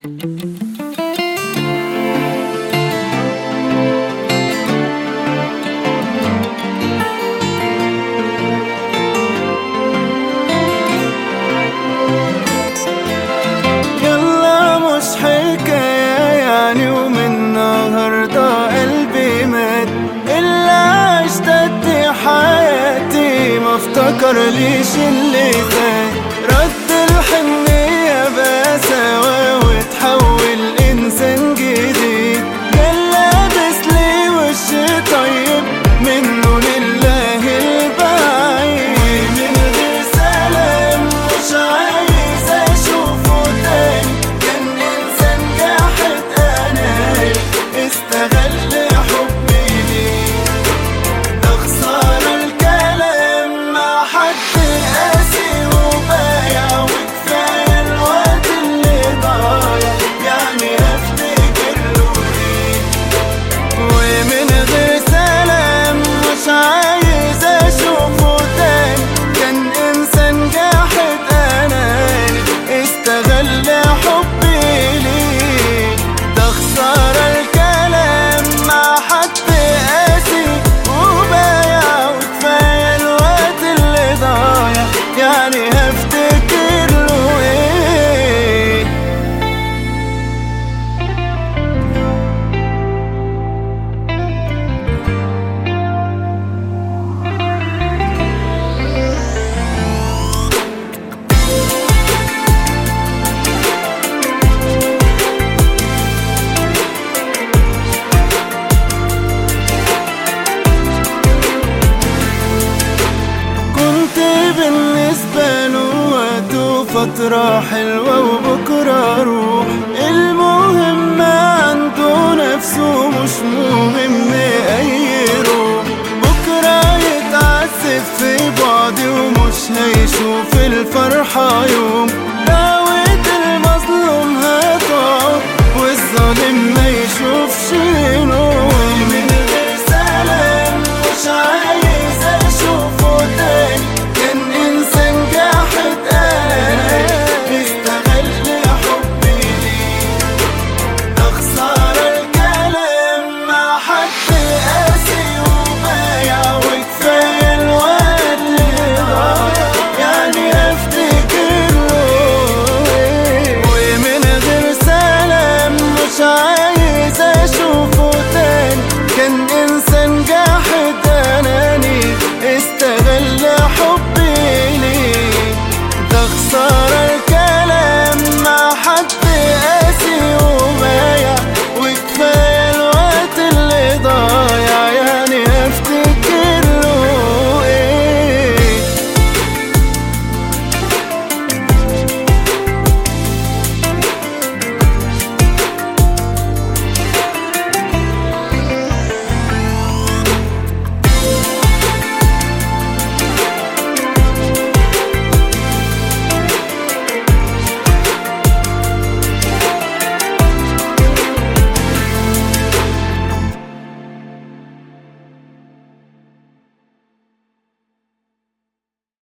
يلا مش حكاية يعني ومن النهاردة قلبي مات إلا عشت قد حياتي ما افتكر ليش اللي فات رد الحنية بقى سوا وتحول إنسان جديد كان لابس لي وش طيب منه لله البعيد من غير سلام مش عايز اشوفه تاني كان انسان جاحد اناني استغل حبي ليه ده خسارة الكلام مع حد قاسي وبايع وكفاية الوقت اللي ضايع يعني هفتكر له ايه ومن غير سلام مش عايز اشوفه تاني كان انسان جاحد اناني استغل حبي ليه ده خسارة الكلام مع حد قاسي وبايع وكفاية الوقت اللي ضايع يعني هفتكر له ايه كنت بالنسبة له وقت وفترة حلوة